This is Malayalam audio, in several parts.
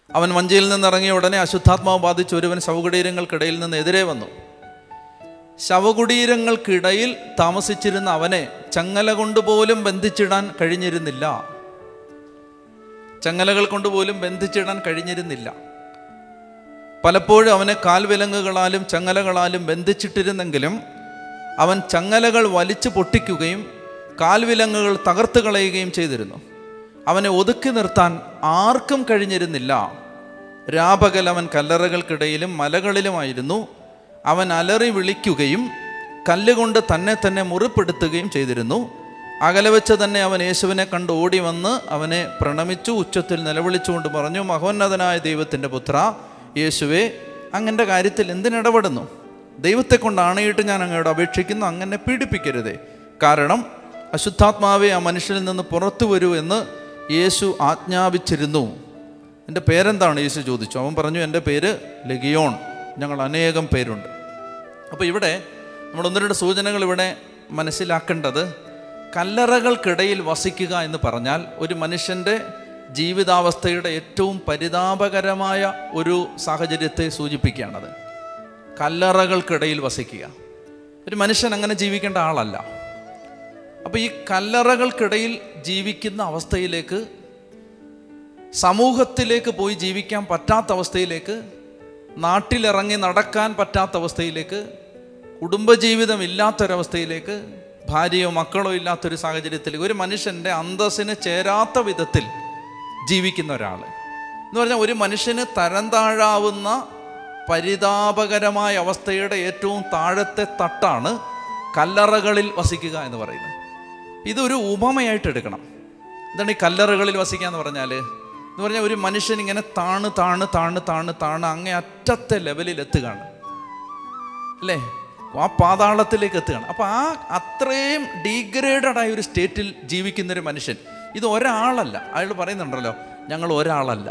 അവൻ വഞ്ചിയിൽ നിന്നിറങ്ങിയ ഉടനെ അശുദ്ധാത്മാവ് ബാധിച്ച ഒരുവൻ ശവകുടീരങ്ങൾക്കിടയിൽ നിന്ന് എതിരെ വന്നു ശവകുടീരങ്ങൾക്കിടയിൽ താമസിച്ചിരുന്ന അവനെ ചങ്ങല കൊണ്ടുപോലും ബന്ധിച്ചിടാൻ കഴിഞ്ഞിരുന്നില്ല ചങ്ങലകൾ കൊണ്ടുപോലും ബന്ധിച്ചിടാൻ കഴിഞ്ഞിരുന്നില്ല പലപ്പോഴും അവനെ കാൽവിലങ്ങുകളാലും ചങ്ങലകളാലും ബന്ധിച്ചിട്ടിരുന്നെങ്കിലും അവൻ ചങ്ങലകൾ വലിച്ചു പൊട്ടിക്കുകയും കാൽവിലങ്ങുകൾ തകർത്ത് കളയുകയും ചെയ്തിരുന്നു അവനെ ഒതുക്കി നിർത്താൻ ആർക്കും കഴിഞ്ഞിരുന്നില്ല രാപകൽ അവൻ കല്ലറകൾക്കിടയിലും മലകളിലുമായിരുന്നു അവൻ അലറി വിളിക്കുകയും കല്ലുകൊണ്ട് തന്നെ തന്നെ മുറിപ്പെടുത്തുകയും ചെയ്തിരുന്നു അകലെ വെച്ച് തന്നെ അവൻ യേശുവിനെ കണ്ട് ഓടി വന്ന് അവനെ പ്രണമിച്ചു ഉച്ചത്തിൽ നിലവിളിച്ചുകൊണ്ട് പറഞ്ഞു മഹോന്നതനായ ദൈവത്തിൻ്റെ പുത്ര യേശുവെ അങ്ങൻ്റെ കാര്യത്തിൽ എന്തിനിടപെടുന്നു ദൈവത്തെ കൊണ്ട് ആണയിട്ട് ഞാൻ അങ്ങയോട് അപേക്ഷിക്കുന്നു അങ്ങനെ പീഡിപ്പിക്കരുതേ കാരണം അശുദ്ധാത്മാവെ ആ മനുഷ്യനിൽ നിന്ന് പുറത്തു വരൂ എന്ന് യേശു ആജ്ഞാപിച്ചിരുന്നു എൻ്റെ പേരെന്താണ് യേശു ചോദിച്ചു അവൻ പറഞ്ഞു എൻ്റെ പേര് ലഗിയോൺ ഞങ്ങൾ അനേകം പേരുണ്ട് അപ്പോൾ ഇവിടെ നമ്മൾ ഒന്ന് രണ്ട് സൂചനകൾ ഇവിടെ മനസ്സിലാക്കേണ്ടത് കല്ലറകൾക്കിടയിൽ വസിക്കുക എന്ന് പറഞ്ഞാൽ ഒരു മനുഷ്യൻ്റെ ജീവിതാവസ്ഥയുടെ ഏറ്റവും പരിതാപകരമായ ഒരു സാഹചര്യത്തെ സൂചിപ്പിക്കുകയാണത് കല്ലറകൾക്കിടയിൽ വസിക്കുക ഒരു മനുഷ്യൻ അങ്ങനെ ജീവിക്കേണ്ട ആളല്ല അപ്പോൾ ഈ കല്ലറകൾക്കിടയിൽ ജീവിക്കുന്ന അവസ്ഥയിലേക്ക് സമൂഹത്തിലേക്ക് പോയി ജീവിക്കാൻ പറ്റാത്ത അവസ്ഥയിലേക്ക് നാട്ടിലിറങ്ങി നടക്കാൻ പറ്റാത്ത അവസ്ഥയിലേക്ക് കുടുംബജീവിതം ഇല്ലാത്തൊരവസ്ഥയിലേക്ക് ഭാര്യയോ മക്കളോ ഇല്ലാത്തൊരു സാഹചര്യത്തിലേക്ക് ഒരു മനുഷ്യൻ്റെ അന്തസ്സിന് ചേരാത്ത വിധത്തിൽ ജീവിക്കുന്ന ഒരാൾ എന്ന് പറഞ്ഞാൽ ഒരു മനുഷ്യന് തരം താഴാവുന്ന പരിതാപകരമായ അവസ്ഥയുടെ ഏറ്റവും താഴത്തെ തട്ടാണ് കല്ലറകളിൽ വസിക്കുക എന്ന് പറയുന്നത് ഇതൊരു ഉപമയായിട്ട് എടുക്കണം എന്താണ് ഈ കല്ലറകളിൽ വസിക്കുക എന്ന് പറഞ്ഞാൽ എന്ന് പറഞ്ഞാൽ ഒരു മനുഷ്യൻ ഇങ്ങനെ താണ് താണ് താണ് താണ് താണ് അങ്ങേ അറ്റത്തെ ലെവലിൽ എത്തുകയാണ് അല്ലേ ആ പാതാളത്തിലേക്ക് എത്തുകയാണ് അപ്പോൾ ആ അത്രയും ഡീഗ്രേഡഡ് ആയ ഒരു സ്റ്റേറ്റിൽ ജീവിക്കുന്ന ഒരു മനുഷ്യൻ ഇത് ഒരാളല്ല അയാൾ പറയുന്നുണ്ടല്ലോ ഞങ്ങൾ ഒരാളല്ല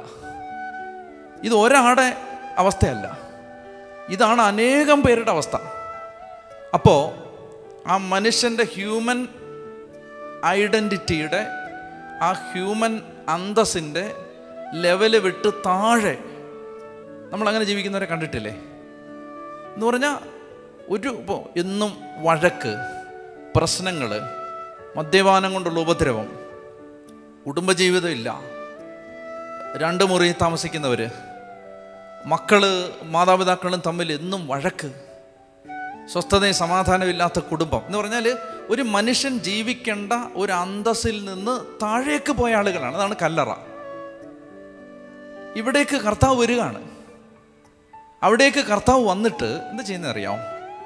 ഇത് ഒരാളുടെ അവസ്ഥയല്ല ഇതാണ് അനേകം പേരുടെ അവസ്ഥ അപ്പോൾ ആ മനുഷ്യൻ്റെ ഹ്യൂമൻ ഐഡൻറ്റിറ്റിയുടെ ആ ഹ്യൂമൻ അന്തസ്സിൻ്റെ ലെവല് വിട്ട് താഴെ നമ്മളങ്ങനെ ജീവിക്കുന്നവരെ കണ്ടിട്ടില്ലേ എന്ന് പറഞ്ഞാൽ ഒരു ഇപ്പോൾ എന്നും വഴക്ക് പ്രശ്നങ്ങൾ മദ്യപാനം കൊണ്ടുള്ള ഉപദ്രവം കുടുംബജീവിതം ഇല്ല രണ്ട് മുറി താമസിക്കുന്നവർ മക്കള് മാതാപിതാക്കളും തമ്മിൽ എന്നും വഴക്ക് സ്വസ്ഥതയും സമാധാനമില്ലാത്ത കുടുംബം എന്ന് പറഞ്ഞാൽ ഒരു മനുഷ്യൻ ജീവിക്കേണ്ട ഒരു അന്തസ്സിൽ നിന്ന് താഴേക്ക് പോയ ആളുകളാണ് അതാണ് കല്ലറ ഇവിടേക്ക് കർത്താവ് വരികയാണ് അവിടേക്ക് കർത്താവ് വന്നിട്ട് എന്ത് ചെയ്യുന്നത് അറിയാം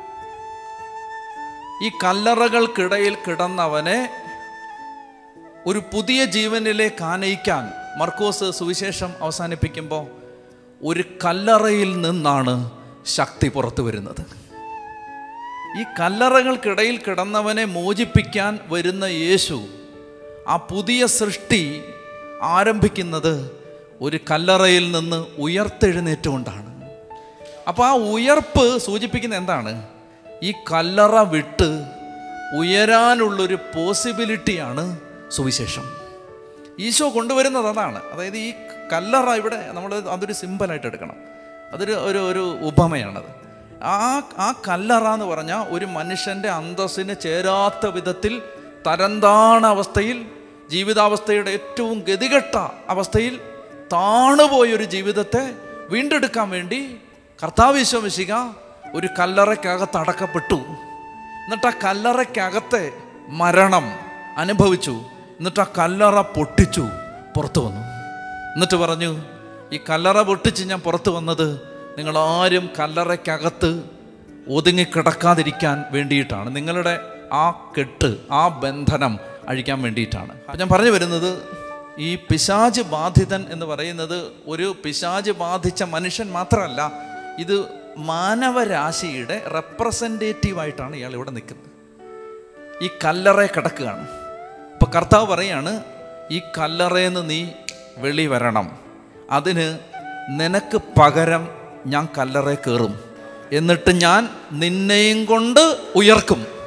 ഈ കല്ലറകൾക്കിടയിൽ കിടന്നവനെ ഒരു പുതിയ ജീവനിലേക്ക് ആനയിക്കാൻ മർക്കോസ് സുവിശേഷം അവസാനിപ്പിക്കുമ്പോൾ ഒരു കല്ലറയിൽ നിന്നാണ് ശക്തി പുറത്തു വരുന്നത് ഈ കല്ലറകൾക്കിടയിൽ കിടന്നവനെ മോചിപ്പിക്കാൻ വരുന്ന യേശു ആ പുതിയ സൃഷ്ടി ആരംഭിക്കുന്നത് ഒരു കല്ലറയിൽ നിന്ന് ഉയർത്തെഴുന്നേറ്റുകൊണ്ടാണ് അപ്പോൾ ആ ഉയർപ്പ് സൂചിപ്പിക്കുന്ന എന്താണ് ഈ കല്ലറ വിട്ട് ഉയരാനുള്ളൊരു പോസിബിലിറ്റിയാണ് സുവിശേഷം ഈശോ കൊണ്ടുവരുന്നത് അതാണ് അതായത് ഈ കല്ലറ ഇവിടെ നമ്മൾ അതൊരു സിമ്പലായിട്ട് എടുക്കണം അതൊരു ഒരു ഒരു ഉപമയാണത് ആ ആ കല്ലറ എന്ന് പറഞ്ഞാൽ ഒരു മനുഷ്യൻ്റെ അന്തസ്സിന് ചേരാത്ത വിധത്തിൽ തരംതാണ അവസ്ഥയിൽ ജീവിതാവസ്ഥയുടെ ഏറ്റവും ഗതികെട്ട അവസ്ഥയിൽ താണുപോയൊരു ജീവിതത്തെ വീണ്ടെടുക്കാൻ വേണ്ടി കർത്താവ് വിശ്വസിക്കുക ഒരു കല്ലറയ്ക്കകത്ത് അടക്കപ്പെട്ടു എന്നിട്ട് ആ കല്ലറയ്ക്കകത്തെ മരണം അനുഭവിച്ചു എന്നിട്ട് ആ കല്ലറ പൊട്ടിച്ചു പുറത്തു വന്നു എന്നിട്ട് പറഞ്ഞു ഈ കല്ലറ പൊട്ടിച്ച് ഞാൻ പുറത്തു വന്നത് നിങ്ങളാരും കല്ലറയ്ക്കകത്ത് ഒതുങ്ങിക്കിടക്കാതിരിക്കാൻ വേണ്ടിയിട്ടാണ് നിങ്ങളുടെ ആ കെട്ട് ആ ബന്ധനം അഴിക്കാൻ വേണ്ടിയിട്ടാണ് അപ്പം ഞാൻ പറഞ്ഞു വരുന്നത് ഈ പിശാജ് ബാധിതൻ എന്ന് പറയുന്നത് ഒരു പിശാജ് ബാധിച്ച മനുഷ്യൻ മാത്രമല്ല ഇത് മാനവരാശിയുടെ റെപ്രസെൻറ്റേറ്റീവായിട്ടാണ് ഇയാൾ ഇവിടെ നിൽക്കുന്നത് ഈ കല്ലറ കിടക്കുകയാണ് ഇപ്പം കർത്താവ് പറയാണ് ഈ കല്ലറയെന്ന് നീ വെളി വരണം അതിന് നിനക്ക് പകരം ഞാൻ കല്ലറ കയറും എന്നിട്ട് ഞാൻ നിന്നെയും കൊണ്ട് ഉയർക്കും